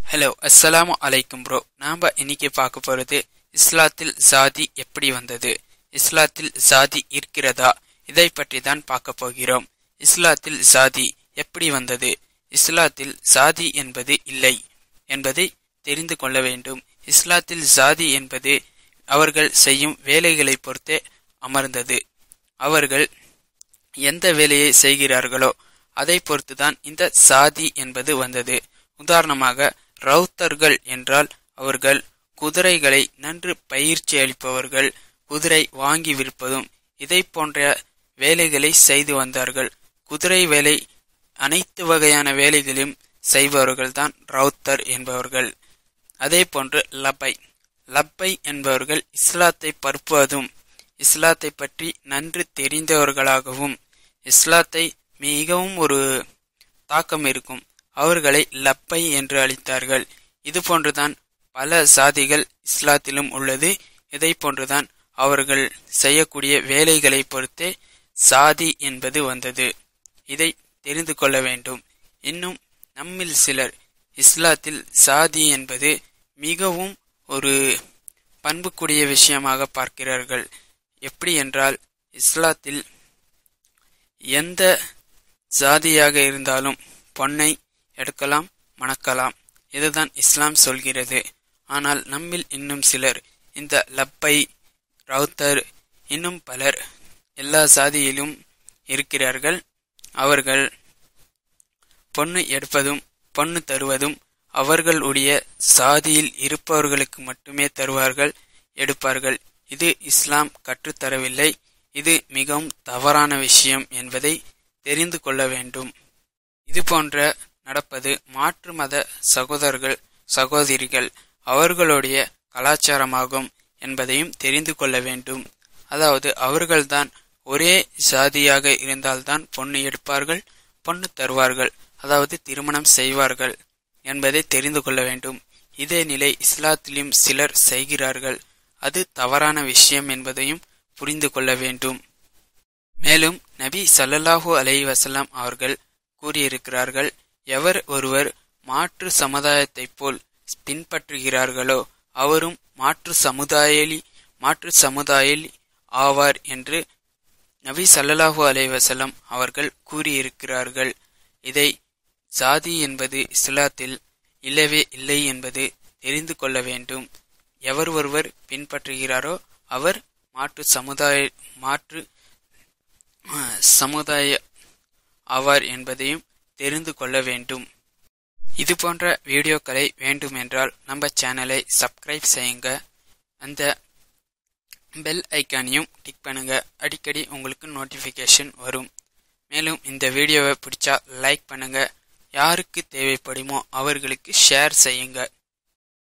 hello அஸ்ஸலாமு அலைக்கும் bro நாம் இன்னைக்கு பார்க்க போகிறது இஸ்லாத்தில் ஜாதி எப்படி வந்தது இஸ்லாத்தில் ஜாதி இருக்கிறதா இதை பற்றி தான் பார்க்க போகிறோம் இஸ்லாத்தில் ஜாதி எப்படி வந்தது இஸ்லாத்தில் ஜாதி என்பது இல்லை என்பதை தெரிந்து கொள்ள வேண்டும் இஸ்லாத்தில் ஜாதி என்பது அவர்கள் செய்யும் வேலைகளை பொறுத்தே அமர்ந்தது அவர்கள் எந்த வேலையை செய்கிறார்களோ அதை பொறுத்துதான் இந்த சாதி என்பது வந்தது உதாரணமாக ரவுத்தர்கள் என்றால் அவர்கள் குதிரைகளை நன்று பயிற்சி அளிப்பவர்கள் குதிரை வாங்கி விற்பதும் இதை போன்ற வேலைகளை செய்து வந்தார்கள் குதிரை வேலை அனைத்து வகையான வேலைகளையும் செய்பவர்கள் தான் ரவுத்தர் என்பவர்கள் அதே போன்று லப்பை லப்பை என்பவர்கள் இஸ்லாத்தை பரப்புவதும் இஸ்லாத்தை பற்றி நன்கு தெரிந்தவர்களாகவும் இஸ்லாத்தை மிகவும் ஒரு தாக்கம் இருக்கும் அவர்களை லப்பை என்று அளித்தார்கள் இது போன்றுதான் பல சாதிகள் இஸ்லாத்திலும் உள்ளது இதை போன்றுதான் அவர்கள் செய்யக்கூடிய வேலைகளை பொறுத்தே சாதி என்பது வந்தது இதை தெரிந்து கொள்ள வேண்டும் இன்னும் நம்மில் சிலர் இஸ்லாத்தில் சாதி என்பது மிகவும் ஒரு பண்புக்குரிய விஷயமாக பார்க்கிறார்கள் எப்படி என்றால் இஸ்லாத்தில் எந்த ஜாதியாக இருந்தாலும் பொன்னை எடுக்கலாம் மணக்கலாம் இதுதான் இஸ்லாம் சொல்கிறது ஆனால் நம்மில் இன்னும் சிலர் இந்த லப்பை ரவுத்தர் இன்னும் பலர் எல்லா சாதியிலும் இருக்கிறார்கள் அவர்கள் பொண்ணு எடுப்பதும் பொண்ணு தருவதும் அவர்களுடைய சாதியில் இருப்பவர்களுக்கு மட்டுமே தருவார்கள் எடுப்பார்கள் இது இஸ்லாம் கற்றுத்தரவில்லை இது மிகவும் தவறான விஷயம் என்பதை தெரிந்து கொள்ள வேண்டும் இது போன்ற நடப்பது மாற்று மத சகோதரர்கள் சகோதரிகள் அவர்களுடைய கலாச்சாரமாகும் என்பதையும் தெரிந்து கொள்ள வேண்டும் அதாவது அவர்கள்தான் ஒரே சாதியாக இருந்தால்தான் பொண்ணு எடுப்பார்கள் பொண்ணு தருவார்கள் அதாவது திருமணம் செய்வார்கள் என்பதை தெரிந்து கொள்ள வேண்டும் இதே நிலை இஸ்லாத்திலும் சிலர் செய்கிறார்கள் அது தவறான விஷயம் என்பதையும் புரிந்து கொள்ள வேண்டும் மேலும் நபி சல்லல்லாஹூ அலை வசலாம் அவர்கள் கூறியிருக்கிறார்கள் எவர் ஒருவர் மாற்று சமுதாயத்தைப் போல் பின்பற்றுகிறார்களோ அவரும் மாற்று சமுதாயலி மாற்று சமுதாயலி ஆவார் என்று நபி சல்லல்லாஹூ அலை வசலம் அவர்கள் கூறியிருக்கிறார்கள் இதை சாதி என்பது இஸ்லாத்தில் இல்லவே இல்லை என்பது தெரிந்து கொள்ள வேண்டும் எவர் ஒருவர் பின்பற்றுகிறாரோ அவர் மாற்று சமுதாய மாற்று சமுதாய ஆவார் என்பதையும் தெரிந்து கொள்ள வேண்டும் இது போன்ற வீடியோக்களை வேண்டுமென்றால் நம்ம சேனலை சப்ஸ்கிரைப் செய்யுங்க அந்த பெல் ஐக்கானையும் டிக் பண்ணுங்க அடிக்கடி உங்களுக்கு நோட்டிஃபிகேஷன் வரும் மேலும் இந்த வீடியோவை பிடிச்சா லைக் பண்ணுங்க யாருக்கு தேவைப்படுமோ அவர்களுக்கு ஷேர் செய்யுங்க